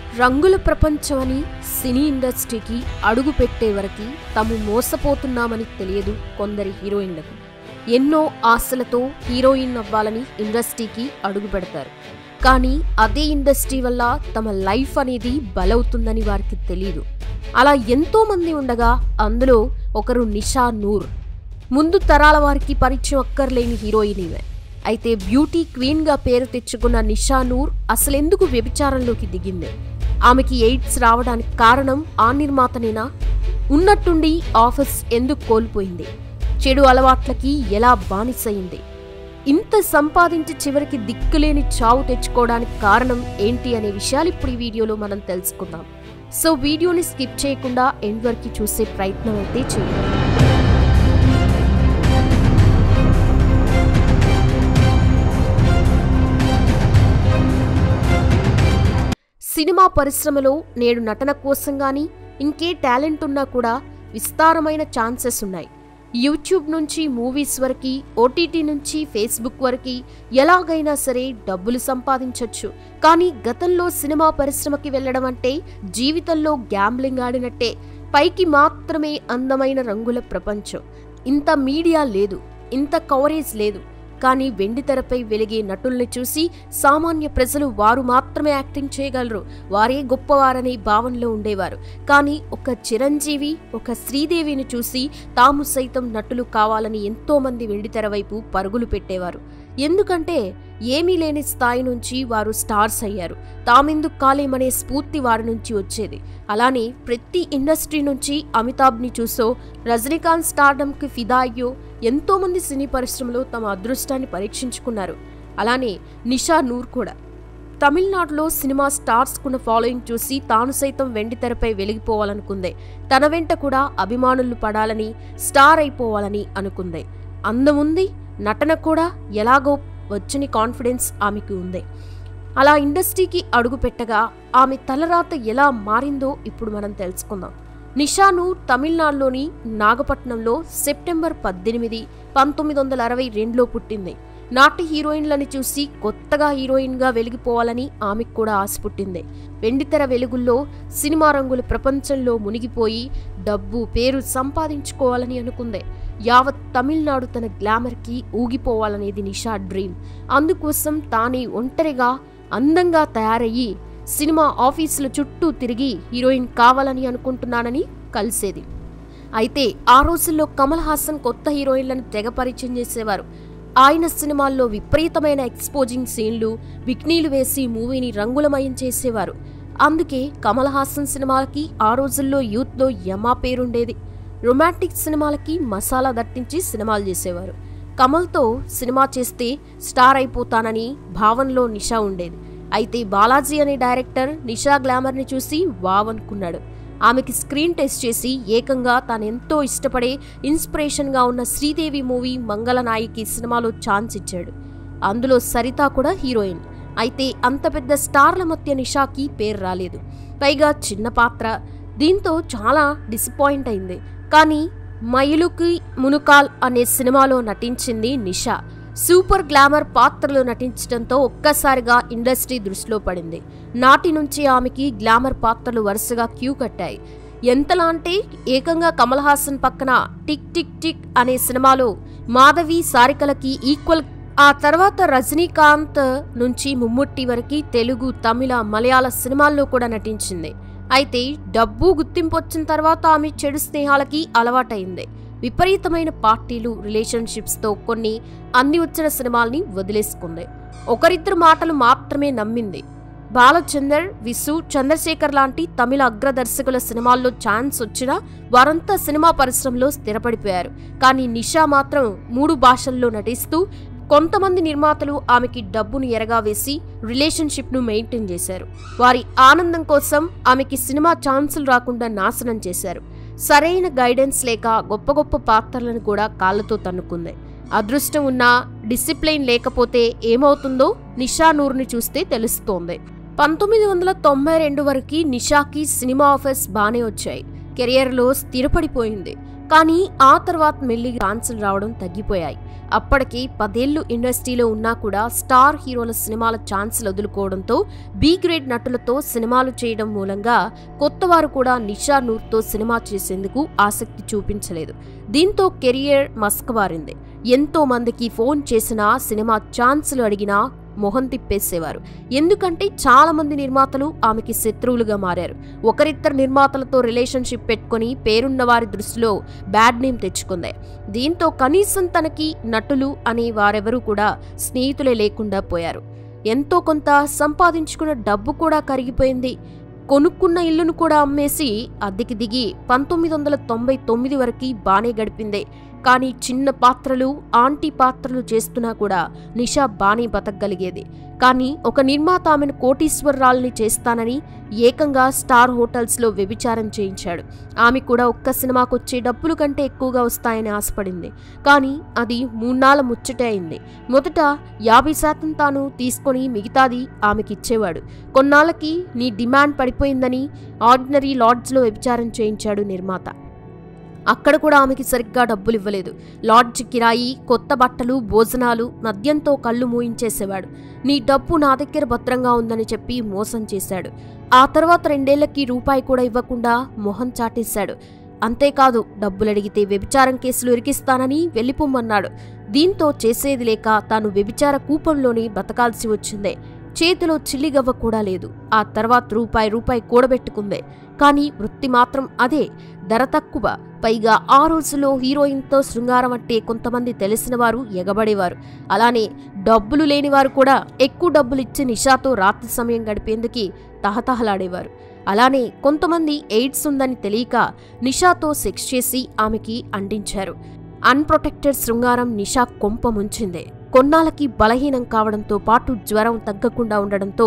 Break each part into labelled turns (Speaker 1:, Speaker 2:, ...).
Speaker 1: రంగుల ప్రపంచం అని సినీ ఇండస్ట్రీకి అడుగు పెట్టే వరకు తాము మోసపోతున్నామని తెలియదు కొందరి హీరోయిన్లకు ఎన్నో ఆశలతో హీరోయిన్ అవ్వాలని ఇండస్ట్రీకి అడుగు పెడతారు కానీ అదే ఇండస్ట్రీ వల్ల తమ లైఫ్ అనేది బలవుతుందని వారికి తెలియదు అలా ఎంతో మంది ఉండగా అందులో ఒకరు నిషా నూర్ ముందు తరాల వారికి పరిచయం అక్కర్లేని హీరోయిన్ ఈమె అయితే బ్యూటీ క్వీన్గా పేరు తెచ్చుకున్న నిషా నూర్ అసలెందుకు వ్యభిచారంలోకి దిగింది ఆమెకి ఎయిడ్స్ రావడానికి కారణం ఆ నిర్మాతనేనా ఉన్నట్టుండి ఆఫీస్ ఎందుకు కోల్పోయింది చెడు అలవాట్లకి ఎలా బానిసయింది ఇంత సంపాదించి చివరికి దిక్కులేని చావు తెచ్చుకోవడానికి కారణం ఏంటి అనే విషయాలు ఇప్పుడు ఈ వీడియోలో మనం తెలుసుకుందాం సో వీడియోని స్కిప్ చేయకుండా ఎండ్ వరకు చూసే ప్రయత్నం అయితే చేయండి సినిమా పరిశ్రమలో నేడు నటన కోసం గాని ఇంకే టాలెంట్ ఉన్నా కూడా విస్తారమైన ఛాన్సెస్ ఉన్నాయి యూట్యూబ్ నుంచి మూవీస్ వరకు ఓటీటీ నుంచి ఫేస్బుక్ వరకు ఎలాగైనా సరే డబ్బులు సంపాదించొచ్చు కానీ గతంలో సినిమా పరిశ్రమకి వెళ్ళడం అంటే జీవితంలో గ్యాంబ్లింగ్ ఆడినట్టే పైకి మాత్రమే అందమైన రంగుల ప్రపంచం ఇంత మీడియా లేదు ఇంత కవరేజ్ లేదు కానీ వెండితెరపై వెలిగే నటుల్ని చూసి సామాన్య ప్రజలు వారు మాత్రమే యాక్టింగ్ చేయగలరు వారే గొప్పవారనే భావనలో ఉండేవారు కానీ ఒక చిరంజీవి ఒక శ్రీదేవిని చూసి తాము సైతం నటులు కావాలని ఎంతో మంది వెండితెర వైపు పరుగులు పెట్టేవారు ఎందుకంటే ఏమీ లేని స్థాయి నుంచి వారు స్టార్స్ అయ్యారు తామెందుకు కాలేమనే స్ఫూర్తి వారి నుంచి వచ్చేది అలానే ప్రతి ఇండస్ట్రీ నుంచి అమితాబ్ని చూసో రజనీకాంత్ స్టార్డమ్కి ఫిదా అయ్యో ఎంతో మంది సినీ పరిశ్రమలో తమ అదృష్టాన్ని పరీక్షించుకున్నారు అలానే నిషా నూర్ కూడా తమిళనాడులో సినిమా స్టార్స్కున్న ఫాలోయింగ్ చూసి తాను సైతం వెండితెరపై వెలిగిపోవాలనుకుందే తన వెంట కూడా అభిమానులు పడాలని స్టార్ అయిపోవాలని అనుకుందే అందముంది నటన కూడా ఎలాగో వచ్చని కాన్ఫిడెన్స్ ఆమెకు ఉంది అలా ఇండస్ట్రీకి అడుగుపెట్టగా ఆమె తలరాత ఎలా మారిందో ఇప్పుడు మనం తెలుసుకుందాం నిషాను తమిళనాడులోని నాగపట్నంలో సెప్టెంబర్ పద్దెనిమిది పంతొమ్మిది వందల అరవై రెండులో పుట్టింది నాటి హీరోయిన్లని చూసి కొత్తగా హీరోయిన్గా వెలిగిపోవాలని ఆమెకు కూడా ఆశ పుట్టింది వెండితెర వెలుగుల్లో సినిమా రంగుల ప్రపంచంలో మునిగిపోయి డబ్బు పేరు సంపాదించుకోవాలని అనుకుంది యావత్ తమిళనాడు తన గ్లామర్కి ఊగిపోవాలనేది నిషా డ్రీమ్ అందుకోసం తానే ఒంటరిగా అందంగా తయారయ్యి సినిమా ఆఫీసుల చుట్టూ తిరిగి హీరోయిన్ కావాలని అనుకుంటున్నానని కలిసేది అయితే ఆ రోజుల్లో కమల్ హాసన్ కొత్త హీరోయిన్లను తెగ పరిచయం చేసేవారు ఆయన సినిమాల్లో విపరీతమైన ఎక్స్పోజింగ్ సీన్లు విక్నీలు వేసి మూవీని రంగులమయం చేసేవారు అందుకే కమల్ హాసన్ సినిమాలకి ఆ రోజుల్లో యూత్లో యమా పేరుండేది రొమాంటిక్ సినిమాలకి మసాలా దట్టించి సినిమాలు చేసేవారు కమల్తో సినిమా చేస్తే స్టార్ అయిపోతానని భావనలో నిషా ఉండేది అయితే బాలాజీ అనే డైరెక్టర్ నిషా గ్లామర్ని చూసి వావ్ అనుకున్నాడు ఆమెకి స్క్రీన్ టెస్ట్ చేసి ఏకంగా తానెంతో ఇష్టపడే ఇన్స్పిరేషన్గా ఉన్న శ్రీదేవి మూవీ మంగళనాయికి సినిమాలో ఛాన్స్ ఇచ్చాడు అందులో సరిత కూడా హీరోయిన్ అయితే అంత పెద్ద స్టార్ల మధ్య నిషాకి పేరు రాలేదు పైగా చిన్న పాత్ర దీంతో చాలా డిసప్పాయింట్ అయింది కానీ మైలుకి మునుకాల్ అనే సినిమాలో నటించింది నిషా సూపర్ గ్లామర్ పాత్రలో నటించడంతో ఒక్కసారిగా ఇండస్ట్రీ దృష్టిలో పడింది నాటి నుంచి ఆమెకి గ్లామర్ పాత్రలు వరుసగా క్యూ కట్టాయి ఎంతలా అంటే ఏకంగా కమల్ హాసన్ పక్కన టిక్ టిక్ టిక్ అనే సినిమాలో మాధవి సారికలకి ఈక్వల్ ఆ తర్వాత రజనీకాంత్ నుంచి ముమ్ముట్టి వరకు తెలుగు తమిళ మలయాళ సినిమాల్లో కూడా నటించింది అయితే డబ్బు గుర్తింపు వచ్చిన తర్వాత ఆమె చెడు స్నేహాలకి అలవాటైంది విపరీతమైన పార్టీలు రిలేషన్షిప్స్తో కొన్ని అన్ని వచ్చిన సినిమాల్ని వదిలేసుకుంది ఒకరిద్దరు మాటలు మాత్రమే నమ్మింది బాలచందర్ విసు చంద్రశేఖర్ లాంటి తమిళ అగ్రదర్శకుల సినిమాల్లో ఛాన్స్ వచ్చినా వారంతా సినిమా పరిశ్రమలో స్థిరపడిపోయారు కానీ నిషా మాత్రం మూడు భాషల్లో నటిస్తూ కొంతమంది నిర్మాతలు ఆమెకి డబ్బును ఎరగా వేసి రిలేషన్షిప్ను మెయింటైన్ చేశారు వారి ఆనందం కోసం ఆమెకి సినిమా ఛాన్సులు రాకుండా నాశనం చేశారు సరైన గైడెన్స్ లేక గొప్ప గొప్ప పాత్రలను కూడా కాళ్ళతో తన్నుకుంది అదృష్టం ఉన్నా డిసిప్లైన్ లేకపోతే ఏమవుతుందో నిషా నూర్ని చూస్తే తెలుస్తోంది పంతొమ్మిది వందల తొంభై రెండు వరకు నిషాకి సినిమా ఆఫర్స్ బానే వచ్చాయి కెరియర్లో స్థిరపడిపోయింది కానీ ఆ తర్వాత మెల్లి ఛాన్సులు రావడం తగ్గిపోయాయి అప్పటికి పదేళ్లు ఇండస్ట్రీలో ఉన్నా కూడా స్టార్ హీరోల సినిమాల ఛాన్సులు వదులుకోవడంతో బీ గ్రేడ్ నటులతో సినిమాలు చేయడం మూలంగా కొత్తవారు కూడా నిషా నూర్తో సినిమా చేసేందుకు ఆసక్తి చూపించలేదు దీంతో కెరియర్ మస్కబారింది ఎంతో మందికి ఫోన్ చేసినా సినిమా ఛాన్సులు అడిగినా మొహం తిప్పేసేవారు ఎందుకంటే చాలా మంది నిర్మాతలు ఆమెకి శత్రువులుగా మారారు ఒకరిద్దరు నిర్మాతలతో రిలేషన్షిప్ పెట్టుకుని పేరున్న వారి దృష్టిలో బ్యాడ్ నేమ్ తెచ్చుకుంది దీంతో కనీసం తనకి నటులు అనే వారెవరూ కూడా స్నేహితులే లేకుండా పోయారు ఎంతో కొంత సంపాదించుకున్న డబ్బు కూడా కరిగిపోయింది కొనుక్కున్న ఇల్లును కూడా అమ్మేసి అద్దెకి దిగి పంతొమ్మిది వందల తొంభై తొమ్మిది వరకు బానే గడిపిందే కానీ చిన్న పాత్రలు ఆంటీ పాత్రలు చేస్తున్నా కూడా నిషా బానే బతకగలిగేది కానీ ఒక నిర్మాత ఆమెను కోటీశ్వరరాల్ని చేస్తానని ఏకంగా స్టార్ హోటల్స్లో వ్యభిచారం చేయించాడు ఆమె కూడా ఒక్క సినిమాకు వచ్చే డబ్బుల కంటే ఎక్కువగా వస్తాయని ఆశపడింది కానీ అది మూన్నాళ్ళ ముచ్చటే అయింది మొదట యాభై శాతం తాను తీసుకొని మిగతాది ఆమెకిచ్చేవాడు కొన్నాళ్ళకి నీ డిమాండ్ పడిపోయిందని ఆర్డినరీ లాడ్జ్లో వ్యభిచారం చేయించాడు నిర్మాత అక్కడ కూడా ఆమెకి సరిగ్గా డబ్బులు ఇవ్వలేదు లాడ్జ్ కిరాయి కొత్త బట్టలు భోజనాలు మద్యంతో కళ్ళు మూయించేసేవాడు నీ డబ్బు నా దగ్గర భద్రంగా ఉందని చెప్పి మోసం చేశాడు ఆ తర్వాత రెండేళ్లకి రూపాయి కూడా ఇవ్వకుండా మొహం చాటేశాడు అంతేకాదు డబ్బులు అడిగితే వ్యభిచారం కేసులు ఇరికిస్తానని వెళ్ళిపోమ్మన్నాడు దీంతో చేసేది లేక తాను వ్యభిచార కూపంలోనే బతకాల్సి వచ్చిందే చేతిలో చిల్లిగవ్వ కూడా లేదు ఆ తర్వాత రూపాయి రూపాయి కూడబెట్టుకుందే కానీ వృత్తి మాత్రం అదే ధర తక్కువ పైగా ఆ రోజుల్లో హీరోయిన్తో శృంగారం అంటే కొంతమంది తెలిసిన వారు ఎగబడేవారు అలానే డబ్బులు లేనివారు కూడా ఎక్కువ డబ్బులు ఇచ్చి నిషాతో రాత్రి సమయం గడిపేందుకు తహతహలాడేవారు అలానే కొంతమంది ఎయిడ్స్ ఉందని తెలియక నిషాతో సెక్స్ చేసి ఆమెకి అందించారు అన్ప్రొటెక్టెడ్ శృంగారం నిషా కొంప ముంచిందే కొన్నాళ్ళకి బలహీనం కావడంతో పాటు జ్వరం తగ్గకుండా ఉండడంతో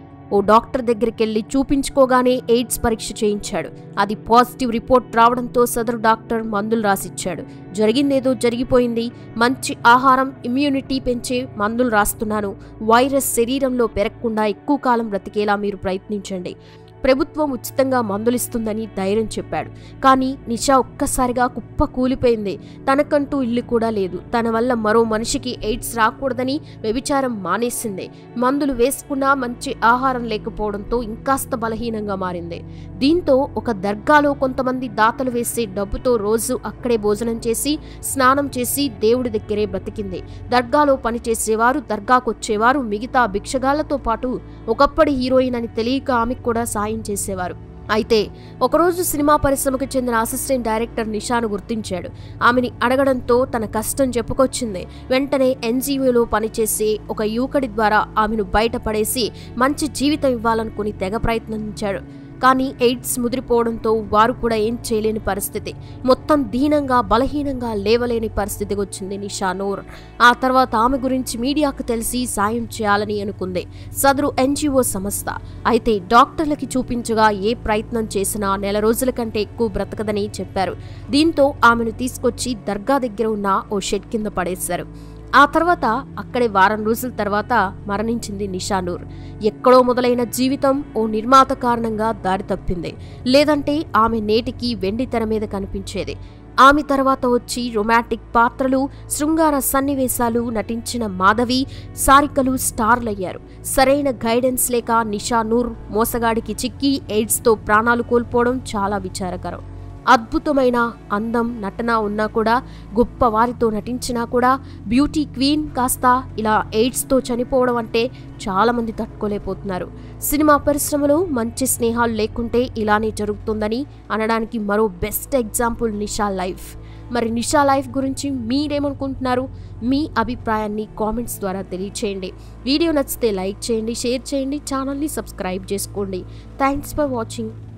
Speaker 1: ఓ డాక్టర్ దగ్గరికెళ్లి చూపించుకోగానే ఎయిడ్స్ పరీక్ష చేయించాడు అది పాజిటివ్ రిపోర్ట్ రావడంతో సదరు డాక్టర్ మందులు రాసిచ్చాడు జరిగిందేదో జరిగిపోయింది మంచి ఆహారం ఇమ్యూనిటీ పెంచే మందులు రాస్తున్నాను వైరస్ శరీరంలో పెరగకుండా ఎక్కువ కాలం బ్రతికేలా మీరు ప్రయత్నించండి ప్రభుత్వం ఉచితంగా మందులిస్తుందని ధైర్యం చెప్పాడు కానీ నిషా ఒక్కసారిగా కుప్ప కూలిపోయింది తనకంటూ ఇల్లు కూడా లేదు తన వల్ల మరో మనిషికి ఎయిడ్స్ రాకూడదని వ్యభిచారం మానేసింది మందులు వేసుకున్నా మంచి ఆహారం లేకపోవడంతో ఇంకాస్త బలహీనంగా మారింది దీంతో ఒక దర్గాలో కొంతమంది దాతలు వేసే డబ్బుతో రోజు అక్కడే భోజనం చేసి స్నానం చేసి దేవుడి దగ్గరే బ్రతికింది దర్గాలో పనిచేసేవారు దర్గాకొచ్చేవారు మిగతా భిక్షగాళ్లతో పాటు ఒకప్పటి హీరోయిన్ అని తెలియక ఆమెకు కూడా సాయం చేసేవారు అయితే ఒకరోజు సినిమా పరిశ్రమకు చెందిన అసిస్టెంట్ డైరెక్టర్ నిషాను గుర్తించాడు ఆమెని అడగడంతో తన కష్టం చెప్పుకొచ్చింది వెంటనే ఎన్జీఓలో పనిచేసే ఒక యువకుడి ద్వారా ఆమెను బయటపడేసి మంచి జీవితం ఇవ్వాలనుకుని తెగ ప్రయత్నించాడు కానీ ఎయిడ్స్ ముదిరిపోవడంతో వారు కూడా ఏం చేయలేని పరిస్థితి మొత్తం దీనంగా బలహీనంగా లేవలేని పరిస్థితికి వచ్చింది నిషా నూర్ ఆ తర్వాత ఆమె గురించి మీడియాకు తెలిసి సాయం చేయాలని అనుకుంది సదరు ఎన్జిఓ సంస్థ అయితే డాక్టర్లకి చూపించగా ఏ ప్రయత్నం చేసినా నెల రోజుల కంటే ఎక్కువ బ్రతకదని చెప్పారు దీంతో ఆమెను తీసుకొచ్చి దర్గా దగ్గర ఉన్న ఓ షెడ్ కింద పడేశారు ఆ తర్వాత అక్కడే వారం రోజుల తర్వాత మరణించింది నిషానూర్ ఎక్కడో మొదలైన జీవితం ఓ నిర్మాత కారణంగా దారి తప్పింది లేదంటే ఆమె నేటికి వెండి తెర మీద కనిపించేది ఆమె తర్వాత వచ్చి రొమాంటిక్ పాత్రలు శృంగార సన్నివేశాలు నటించిన మాధవి సారికలు స్టార్లయ్యారు సరైన గైడెన్స్ లేక నిషా నూర్ మోసగాడికి చిక్కి ఎయిడ్స్తో ప్రాణాలు కోల్పోవడం చాలా విచారకరం అద్భుతమైన అందం నటన ఉన్నా కూడా గొప్ప వారితో నటించినా కూడా బ్యూటీ క్వీన్ కాస్త ఇలా ఎయిడ్స్తో చనిపోవడం అంటే చాలామంది తట్టుకోలేకపోతున్నారు సినిమా పరిశ్రమలో మంచి స్నేహాలు లేకుంటే ఇలానే జరుగుతుందని అనడానికి మరో బెస్ట్ ఎగ్జాంపుల్ నిషా లైఫ్ మరి నిషా లైఫ్ గురించి మీరేమనుకుంటున్నారు మీ అభిప్రాయాన్ని కామెంట్స్ ద్వారా తెలియచేయండి వీడియో నచ్చితే లైక్ చేయండి షేర్ చేయండి ఛానల్ని సబ్స్క్రైబ్ చేసుకోండి థ్యాంక్స్ ఫర్ వాచింగ్